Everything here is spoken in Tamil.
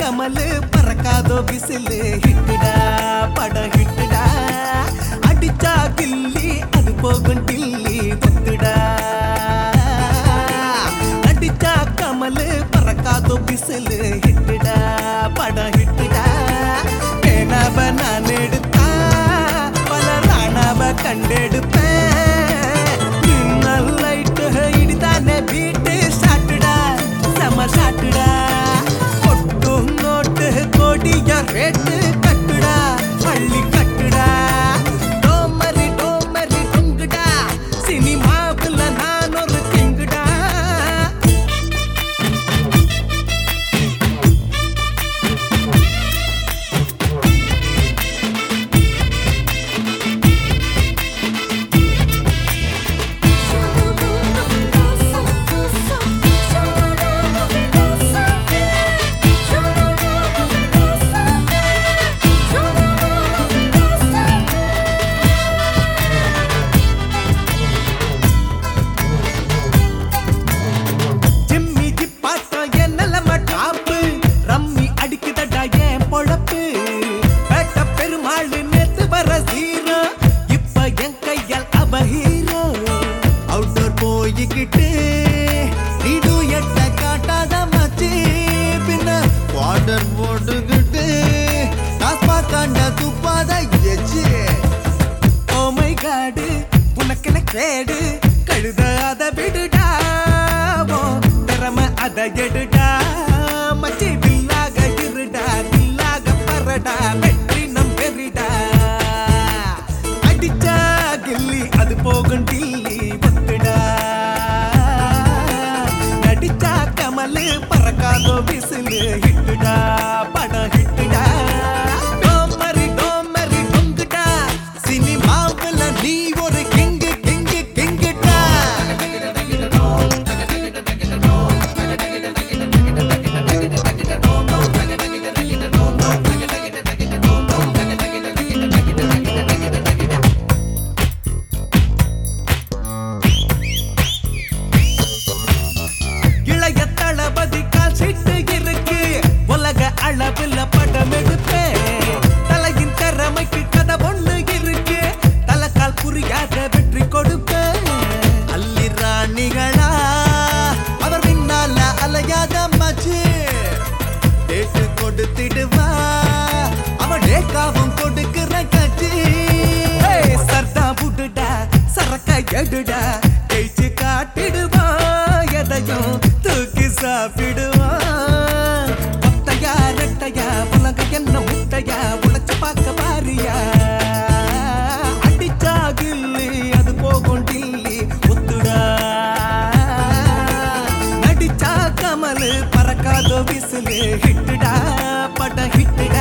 கமலு பறக்காதோ விசிலு ஹிட்டுடா படம் ஹிட்டுடா அடிச்சா கில்லி அது போகும் டில்லி தொத்துடா அடிச்சா கமலு பறக்காதோ விசிலு ஹிட்டுடா படம் ஹிட்டுடா பேனாவ நான் எடுத்தா பல ராணாவ கண்டெடுப்பேன் மின்னல் லைட்டு இடிதானே வீட்டு ஷாட்டுடா செம ஷாட்டுடா கொட்டும் நோட்டு கொடிய ரேட்டு கட்டுடா பள்ளி கட்டுடா டோமரி டோமரி டொங்குடா சினிமாவுல நான் ஒரு கிங்குடா ஜிம்மி ஜிப்பாட்டம் என் நிலம டாப்பு ரம்மி அடிக்குதடா என் பொழப்பு பேட்ட பெருமாள் நேத்து வர சீரோ இப்ப என் கையால் அவ ஹீரோ அவுட்டர் போய்கிட்டு நீடு எட்ட காட்டாத மச்சி பின்ன வாட்டர் போட்டுக்கிட்டு டாஸ்மாக் காண்ட துப்பாத எச்சு ஓ மை காடு உனக்கென கேடு கழுத அத விடுடா ஓ திறமை அத எடுடா மச்சி பில்லாக இருடா பில்லாக பரடா வெற்றி நம் பெரிடா அடிச்சா கில்லி அது போகும் டில்லி பத்துடா நடிச்சா கமலு பறக்காதோ விசிலு ஹிட்டுடா படம் ஹிட்டுடா டோமரி டோமரி டொங்குடா சினிமாவுல நீ ஒரு கிங்கு கிங்கு கிங்குடா இளைய தளபதி கால் சீட்டு இருக்கு உலக அளவுல படம் எடுப்பேன் தலையின் திறமைக்கு கதை ஒண்ணு இருக்கு தலைக்கால் புரியாத வெற்றி கொடுப்பேன் அல்லி ராணிகளா அவர் பின்னால அலையாத மச்சு டேட்டு கொடுத்திடுவா அவன் டேக்காவும் கொடுக்கிற கட்சி ஏய், சர்தா புடுடா சரக்கா எடுடா ஜெயிச்சு காட்டிடுவான் எதையும் தூக்கி சாப்பிடுவான் ஒத்தையா ரெட்டையா உலக என்ன முட்டையா உழைச்சு பார்க்க பாரியா அடிச்சா கில்லி அது போகும் டில்லி ஒத்துடா நடிச்சா கமலு பறக்காதோ விசிலு ஹிட்டுடா பட ஹிட்டுடா